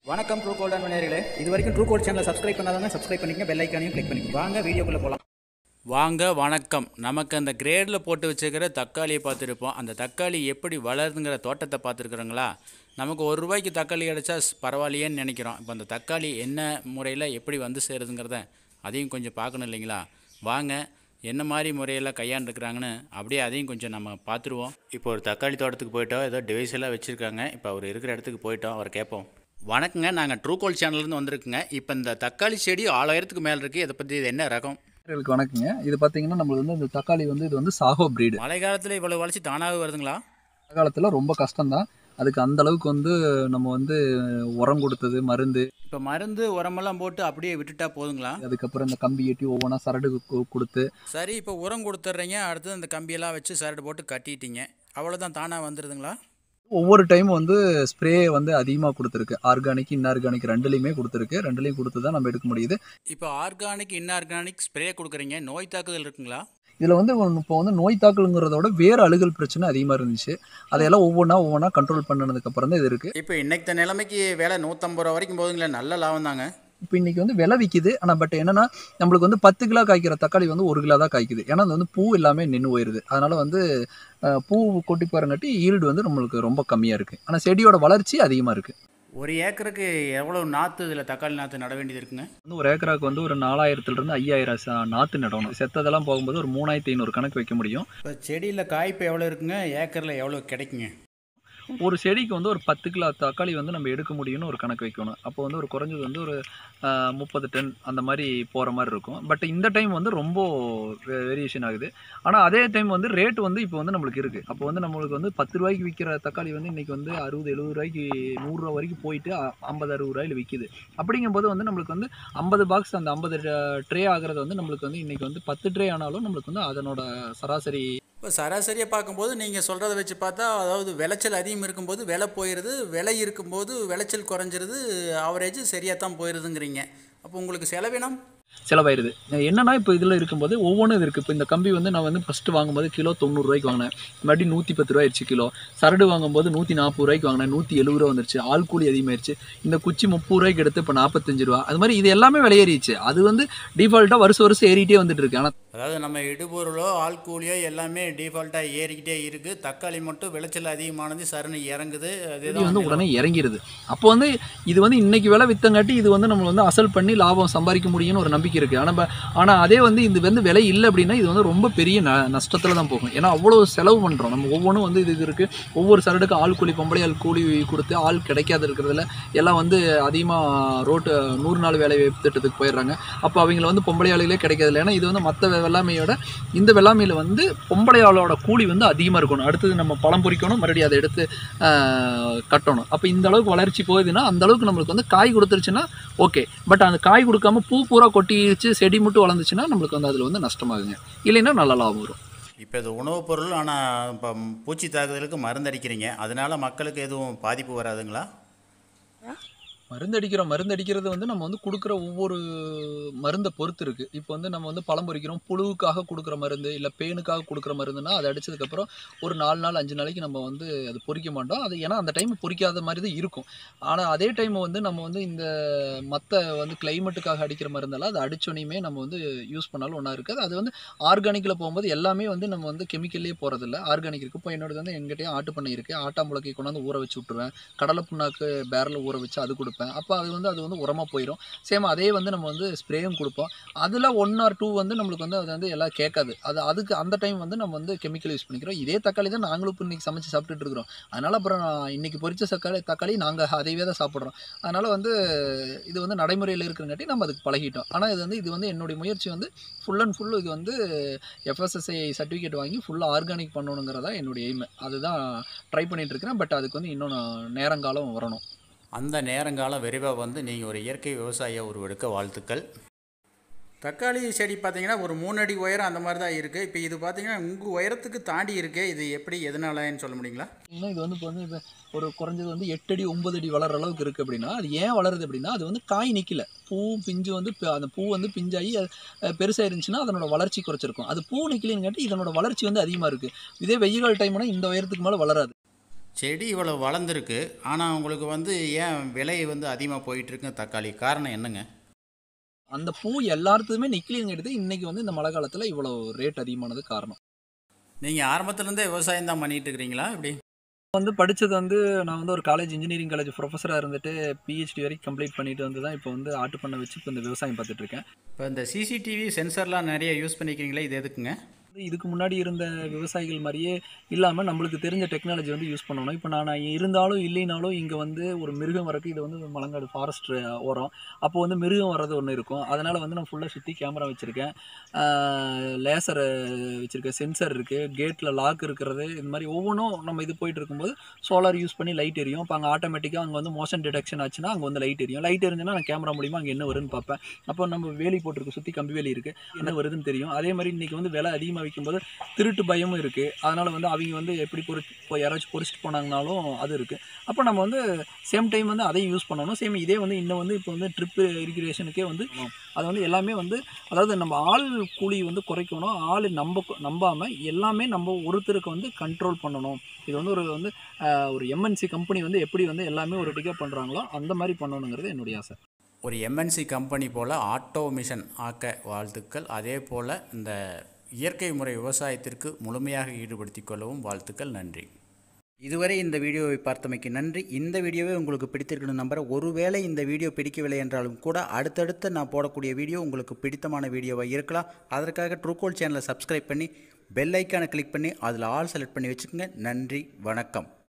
வணக்கம் true golden நேர்களே இது வரைக்கும் ட்ரூ கோல்ட் சேனலை சப்ஸ்கிரைப் பண்ணாதவங்க சப்ஸ்கிரைப் பண்ணிக்கங்க பெல் ஐக்கானையும் கிளிக் பண்ணிக்கங்க வாங்க வீடியோக்குள்ளே போகலாம் வாங்க வணக்கம் நமக்கு அந்த கிரேடில் போட்டு வச்சுருக்கிற தக்காளியை பார்த்துருப்போம் அந்த தக்காளி எப்படி வளருதுங்கிற தோட்டத்தை பார்த்துருக்குறோங்களா நமக்கு ஒரு ரூபாய்க்கு தக்காளி கிடைச்சா ஸ் பரவாயில்லையேன்னு நினைக்கிறோம் இப்போ அந்த தக்காளி என்ன முறையில் எப்படி வந்து சேருதுங்கிறத அதையும் கொஞ்சம் பார்க்கணும் இல்லைங்களா வாங்க என்ன மாதிரி முறையெல்லாம் கையாண்டுருக்குறாங்கன்னு அப்படியே அதையும் கொஞ்சம் நம்ம பார்த்துருவோம் இப்போ ஒரு தக்காளி தோட்டத்துக்கு போயிட்டோம் ஏதோ டிவைஸ் எல்லாம் வச்சுருக்காங்க இப்போ அவர் இருக்கிற இடத்துக்கு போயிட்டோம் அவர் கேட்போம் வணக்கங்க நாங்கள் ட்ரூ கோல் சேனல்லேருந்து வந்திருக்குங்க இப்போ இந்த தக்காளி செடி ஆளாயிரத்துக்கு மேலே இருக்குது இதை பற்றி இது என்ன ரகம் நேயர்களுக்கு வணக்கங்க இது பார்த்தீங்கன்னா நம்மளுக்கு வந்து இந்த தக்காளி வந்து இது வந்து சாகோ பிரீடு மழை காலத்தில் இவ்வளோ வளர்ச்சி தானாகவே வருதுங்களா காலத்தில் ரொம்ப கஷ்டம்தான் அதுக்கு அந்த அளவுக்கு வந்து நம்ம வந்து உரம் கொடுத்தது மருந்து இப்போ மருந்து உரமெல்லாம் போட்டு அப்படியே விட்டுட்டா போதுங்களா அதுக்கப்புறம் இந்த கம்பி கட்டி ஒவ்வொன்றா சரடு கு- கொடுத்து சரி இப்போ உரம் கொடுத்துட்றீங்க அடுத்து அந்த கம்பியெல்லாம் வச்சு சரடு போட்டு கட்டிட்டீங்க அவ்வளோதான் தானாக வந்துடுதுங்களா ஒவ்வொரு டைம் வந்து ஸ்ப்ரே வந்து அதிகமாக கொடுத்துருக்கு ஆர்கானிக் இன்ஆர்கானிக் ரெண்டுலையுமே கொடுத்துருக்கு ரெண்டுலையும் கொடுத்து தான் நம்ம எடுக்க முடியுது இப்போ ஆர்கானிக் இன்ஆர்கானிக் ஸ்ப்ரே கொடுக்குறீங்க நோய் தாக்குதல் இருக்குங்களா இதில் வந்து இப்போ வந்து நோய் தாக்கலுங்கிறதோட வேறு அழுகல் பிரச்சனை அதிகமாக இருந்துச்சு அதையெல்லாம் ஒவ்வொன்றா ஒவ்வொன்றா கண்ட்ரோல் பண்ணதுக்கப்புறம் தான் இது இருக்குது இப்போ இன்னைக்கு நிலைமைக்கு விலை நூற்றம்பது ரூபா வரைக்கும் போதுங்களே நல்ல லாபம் தாங்க இப்போ இன்னைக்கு வந்து விலை விற்கிது ஆனால் பட் என்னன்னா நம்மளுக்கு வந்து பத்து கிலோ காய்க்கிற தக்காளி வந்து ஒரு கிலோ தான் காய்க்குது ஏன்னா அது வந்து பூ எல்லாமே நின்று போயிருது அதனால வந்து அஹ், பூ கொட்டி போகிறங்காட்டி ஈல்டு வந்து நம்மளுக்கு ரொம்ப கம்மியாக இருக்குது ஆனால் செடியோட வளர்ச்சி அதிகமாக இருக்குது ஒரு ஏக்கருக்கு எவ்வளோ நாற்று இதில் தக்காளி நாற்று நட வேண்டியது இருக்குங்க வந்து ஒரு ஏக்கராக்கு வந்து ஒரு நாலாயிரத்துலேருந்து ஐயாயிரம் ச- நாற்று நடணும் செத்ததெல்லாம் போகும்போது ஒரு மூணாயிரத்தி ஐநூறு கணக்கு வைக்க முடியும் இப்போ செடியில் காய்ப்பு எவ்வளோ இருக்குங்க ஏக்கரில் எவ்வளோ கிடைக்குங்க ஒரு செடிக்கு வந்து ஒரு பத்து கிலோ தக்காளி வந்து நம்ம எடுக்க முடியும்னு ஒரு கணக்கு வைக்கணும் அப்போ வந்து ஒரு குறைஞ்சது வந்து ஒரு அஹ், முப்பது டன் அந்த மாதிரி போகிற மாதிரி இருக்கும் பட் இந்த டைம் வந்து ரொம்ப வேரியேஷன் ஆகுது ஆனால் அதே டைம் வந்து ரேட் வந்து இப்போ வந்து நம்மளுக்கு இருக்குது அப்போ வந்து நம்மளுக்கு வந்து பத்து ரூபாய்க்கு விற்கிற தக்காளி வந்து இன்றைக்கி வந்து அறுபது எழுபது ரூபாய்க்கு நூறுரூவா வரைக்கும் போயிட்டு அ- ஐம்பது அறுபது ரூபாயில் விற்கிது அப்படிங்கும்போது வந்து நம்மளுக்கு வந்து ஐம்பது பாக்ஸ் அந்த ஐம்பது ட்ரே ஆகிறது வந்து நம்மளுக்கு வந்து இன்றைக்கி வந்து பத்து ட்ரே ஆனாலும் நம்மளுக்கு வந்து அதனோட சராசரி இப்போ சராசரியாக பார்க்கும்போது நீங்கள் சொல்கிறத வச்சு பார்த்தா அதாவது விளைச்சல் அதிகம் இருக்கும்போது விலை போயிடுது விலை இருக்கும்போது விளைச்சல் குறைஞ்சிருது ஆவரேஜ் சரியாக தான் போயிடுதுங்கிறீங்க அப்போ உங்களுக்கு செலவினம் செலவாயிருது என்னன்னா இப்போ இதில் இருக்கும்போது ஒவ்வொன்றும் இது இருக்குது இப்போ இந்த கம்பி வந்து நான் வந்து ஃபஸ்ட்டு வாங்கும்போது கிலோ தொண்ணூறுரூவாய்க்கு வாங்கினேன் மறுபடியும் நூற்றி பத்து ரூபா ஆயிடுச்சு கிலோ சரடு வாங்கும்போது நூற்றி நாற்பது ரூபாய்க்கு வாங்கினேன் நூற்றி எழுபது ரூபா வந்துருச்சு ஆள் கூலி அதிகமாயிருச்சு இந்த குச்சி முப்பது ரூபாய்க்கு எடுத்து இப்போ நாற்பத்தஞ்சு ரூபா அது மாதிரி இது எல்லாமே விலையேறிச்சு அது வந்து டிஃபால்ட்டாக வருஷம் வருஷம் ஏறிட்டே வந்துட்டு இருக்கு ஆனால் அதாவது நம்ம இடுபொருளோ ஆள் கூலியோ எல்லாமே டிஃபால்ட்டாக ஏறிக்கிட்டே இருக்குது தக்காளி மட்டும் விளைச்சல் அதிகமானது சருன்னு இறங்குது இது வந்து அதுதான் உடனே இறங்கிருது அப்போ வந்து இது வந்து இன்னைக்கு விலை வித்தங்காட்டி இது வந்து நம்ம வந்து அசல் பண்ணி லாபம் சம்பாதிக்க முடியும்னு ஒரு நம்பிக்கை இருக்குது ஆனால் ஆனால் அதே வந்து இது வந்து விலை இல்லை அப்படின்னா இது வந்து ரொம்ப பெரிய ந நஷ்டத்தில் தான் போகும் ஏன்னா அவ்வளோ செலவு பண்ணுறோம் நம்ம ஒவ்வொன்றும் வந்து இது இருக்குது ஒவ்வொரு சரடுக்கு ஆள் கூலி பொம்பளை ஆள் கூலி கொடுத்து ஆள் கிடைக்காத இருக்கிறதுல எல்லாம் வந்து அதிகமாக ரோட்டு நூறு நாள் வேலை வாய்ப்பு திட்டத்துக்கு போயிடுறாங்க அப்போ அவங்கள வந்து பொம்பளை ஆளுகளே கிடைக்கிறதில்ல ஏன்னா இது வந்து மற்ற வெள்ளாமையோட இந்த வெள்ளாமையில் வந்து பொம்பளை ஆளோட கூலி வந்து அதிகமாக இருக்கணும் அடுத்தது நம்ம பழம் பொறிக்கணும் மறுபடியும் அதை எடுத்து ஆஹ், கட்டணும் அப்போ இந்த அளவுக்கு வளர்ச்சி போகுதுன்னா அந்த அளவுக்கு நம்மளுக்கு வந்து காய் கொடுத்துருச்சுன்னா ஓகே பட் அந்த காய் கொடுக்காம பூ பூரா கொட்டிடுச்சு செடி மட்டும் வளர்ந்துச்சுன்னா நம்மளுக்கு வந்து அதில் வந்து நஷ்டமாகுங்க இல்லைன்னா நல்ல லாபம் வரும் இப்போ இது உணவுப் பொருள் ஆனால் இப்போ பூச்சி தாக்குதலுக்கு மருந்து அடிக்கிறீங்க அதனால மக்களுக்கு எதுவும் பாதிப்பு வராதுங்களா மருந்து அடிக்கிறோம் மருந்து அடிக்கிறது வந்து நம்ம வந்து கொடுக்குற ஒவ்வொரு மருந்தை பொறுத்து இருக்குது இப்போ வந்து நம்ம வந்து பழம் பொறிக்கிறோம் புழுவுக்காக கொடுக்குற மருந்து இல்லை பேனுக்காக கொடுக்குற மருந்துனா அதை அடிச்சதுக்கப்புறம் ஒரு நாலு நாள் அஞ்சு நாளைக்கு நம்ம வந்து அது பொறிக்க மாட்டோம் அது ஏன்னா அந்த டைம் பொறிக்காத மாதிரி தான் இருக்கும் ஆனால் அதே டைம் வந்து நம்ம வந்து இந்த மற்ற வந்து கிளைமேட்டுக்காக அடிக்கிற மருந்தெல்லாம் அதை அடிச்சோனையுமே நம்ம வந்து யூஸ் பண்ணாலும் ஒன்றா இருக்காது அது வந்து ஆர்கானிக்கில் போகும்போது எல்லாமே வந்து நம்ம வந்து கெமிக்கல்லே போகிறதில்ல ஆர்கானிக் இருக்குது இப்போ என்னோடது வந்து எங்கிட்டயும் ஆட்டு பண்ணை இருக்குது ஆட்டாம்புழக்கை கொண்டாந்து ஊற வச்சு விட்ருவேன் கடலை புண்ணாக்கு பேரில் ஊற வச்சு அது கொடுப்பேன் அப்போ அது வந்து அது வந்து உரமாக போயிடும் சேம் அதே வந்து நம்ம வந்து ஸ்ப்ரேயும் கொடுப்போம் அதில் ஒன் ஆர் டூ வந்து நம்மளுக்கு வந்து அது வந்து எல்லாம் கேட்காது அது அதுக்கு அந்த டைம் வந்து நம்ம வந்து கெமிக்கல் யூஸ் பண்ணிக்கிறோம் இதே தக்காளி தான் நாங்களும் இப்போ இன்றைக்கி சமைச்சு சாப்பிட்டுட்டு இருக்கிறோம் அதனால் அப்புறம் நான் இன்னைக்கு பொரிச்ச தக்காளி தக்காளி நாங்கள் அதையவே தான் சாப்பிட்றோம் அதனால் வந்து இது வந்து நடைமுறையில் இருக்கிறங்காட்டி நம்ம அதுக்கு பழகிட்டோம் ஆனால் இது வந்து இது வந்து என்னுடைய முயற்சி வந்து ஃபுல் அண்ட் ஃபுல் இது வந்து எஃப்எஸ்எஸ்ஐ சர்டிஃபிகேட் வாங்கி ஃபுல்லாக ஆர்கானிக் பண்ணணுங்கிறதா என்னுடைய எய்ம் அதுதான் ட்ரை பண்ணிட்டு இருக்கிறேன் பட் அதுக்கு வந்து இன்னும் நான் நேரங்காலம் வரணும் அந்த நேரங்காலம் விரைவாக வந்து நீங்கள் ஒரு இயற்கை விவசாயியாக உருவெடுக்க வாழ்த்துக்கள் தக்காளி செடி பார்த்தீங்கன்னா ஒரு மூணு அடி உயரம் அந்த மாதிரி தான் இருக்குது இப்போ இது பார்த்தீங்கன்னா உங்கள் உயரத்துக்கு தாண்டி இருக்கு இது எப்படி எதனாலன்னு சொல்ல முடியுங்களா இன்னும் இது வந்து இப்போ வந்து இப்போ ஒரு குறைஞ்சது வந்து எட்டு அடி ஒன்பது அடி வளர அளவுக்கு இருக்குது அப்படின்னா அது ஏன் வளருது அப்படின்னா அது வந்து காய் நிற்கல பூ பிஞ்சு வந்து ப- அந்த பூ வந்து பிஞ்சாகி அது, அஹ், பெருசா இருந்துச்சுன்னா அதனோட வளர்ச்சி குறைச்சிருக்கும் அது பூ நிற்கலன்னு இதனோட வளர்ச்சி வந்து அதிகமாக இருக்குது இதே வெயில் கால டைம்னா இந்த உயரத்துக்கு மேலே வளராது செடி இவ்வளோ வளர்ந்துருக்கு ஆனால் உங்களுக்கு வந்து ஏன் விலை வந்து அதிகமாக போயிட்டுருக்கு தக்காளி காரணம் என்னங்க அந்த பூ எல்லாத்துக்குமே நிக்கலிங்கிறது இன்னைக்கு வந்து இந்த மழை காலத்தில் இவ்வளோ ரேட் அதிகமானது காரணம் நீங்கள் ஆரம்பத்துலேருந்தே விவசாயம் தான் பண்ணிட்டு இருக்கிறீங்களா இப்படி வந்து படித்தது வந்து நான் வந்து ஒரு காலேஜ் இன்ஜினியரிங் காலேஜ் ப்ரொஃபஸராக இருந்துட்டு பிஹெச்டி வரைக்கும் கம்ப்ளீட் பண்ணிட்டு வந்து தான் இப்போ வந்து ஆட்டு பண்ண வச்சு இப்போ இந்த விவசாயம் பார்த்துட்டு இருக்கேன் இப்போ இந்த சிசிடிவி சென்சார்லாம் நிறைய யூஸ் பண்ணிக்கிறீங்களா இது எதுக்குங்க இதுக்கு முன்னாடி இருந்த விவசாயிகள் மாதிரியே இல்லாமல் நம்மளுக்கு தெரிஞ்ச டெக்னாலஜி வந்து யூஸ் பண்ணணும் இப்போ நான் இருந்தாலும் இல்லைனாலும் இங்கே வந்து ஒரு மிருகம் வரக்கு இது வந்து மலங்காடு ஃபாரஸ்ட் ஓரம் அப்போ வந்து மிருகம் வர்றது ஒன்று இருக்கும் அதனால் வந்து நான் ஃபுல்லாக சுற்றி கேமரா வச்சுருக்கேன் லேசர் வச்சுருக்கேன் சென்சர் இருக்குது கேட்டில் லாக் இருக்கிறது இந்த மாதிரி ஒவ்வொன்றும் நம்ம இது போயிட்டு இருக்கும்போது சோலார் யூஸ் பண்ணி லைட் எரியும் இப்போ அங்கே ஆட்டோமேட்டிக்காக அங்கே வந்து மோஷன் டிடெக்ஷன் ஆச்சுன்னா அங்கே வந்து லைட் எரியும் லைட் எரிஞ்சுன்னா நான் கேமரா மூலிமா அங்கே என்ன வருதுன்னு பார்ப்பேன் அப்போ நம்ம வேலி போட்டிருக்கு சுற்றி கம்பி வேலி இருக்குது என்ன வருதுன்னு தெரியும் அதே மாதிரி இன்றைக்கி வந்து விலை அதிகமாக விற்கும்போது திருட்டு பயமும் இருக்குது அதனால் வந்து அவங்க வந்து எப்படி பொறி இப்போ யாராச்சும் பொறிச்சிட்டு போனாங்கனாலும் அது இருக்குது அப்போ நம்ம வந்து சேம் டைம் வந்து அதையும் யூஸ் பண்ணணும் சேம் இதே வந்து இன்னும் வந்து இப்போ வந்து ட்ரிப் இரிகரேஷனுக்கே வந்து அது வந்து எல்லாமே வந்து அதாவது நம்ம ஆள் கூலி வந்து குறைக்கணும் ஆள் நம்ப நம்பாமல் எல்லாமே நம்ம ஒருத்தருக்கு வந்து கண்ட்ரோல் பண்ணணும் இது வந்து ஒரு வந்து ஆஹ், ஒரு எம்என்சி கம்பெனி வந்து எப்படி வந்து எல்லாமே ஒரு டிக்கெட் பண்ணுறாங்களோ அந்த மாதிரி பண்ணணுங்கிறது என்னுடைய ஆசை ஒரு எம்என்சி கம்பெனி போல் ஆட்டோமிஷன் ஆக்க வாழ்த்துக்கள் அதே போல் இந்த இயற்கை முறை விவசாயத்திற்கு முழுமையாக ஈடுபடுத்திக் கொள்ளவும் வாழ்த்துக்கள் நன்றி இதுவரை இந்த வீடியோவை பார்த்தமைக்கு நன்றி இந்த வீடியோவே உங்களுக்கு பிடித்திருக்கணும் நம்புறேன் ஒருவேளை இந்த வீடியோ பிடிக்கவில்லை என்றாலும் கூட அடுத்தடுத்து நான் போடக்கூடிய வீடியோ உங்களுக்கு பிடித்தமான வீடியோவாக இருக்கலாம் அதற்காக ட்ரூகோல் சேனலை சப்ஸ்கிரைப் பண்ணி பெல் ஐக்கானை கிளிக் பண்ணி அதில் ஆல் செலக்ட் பண்ணி வச்சுக்கோங்க நன்றி வணக்கம்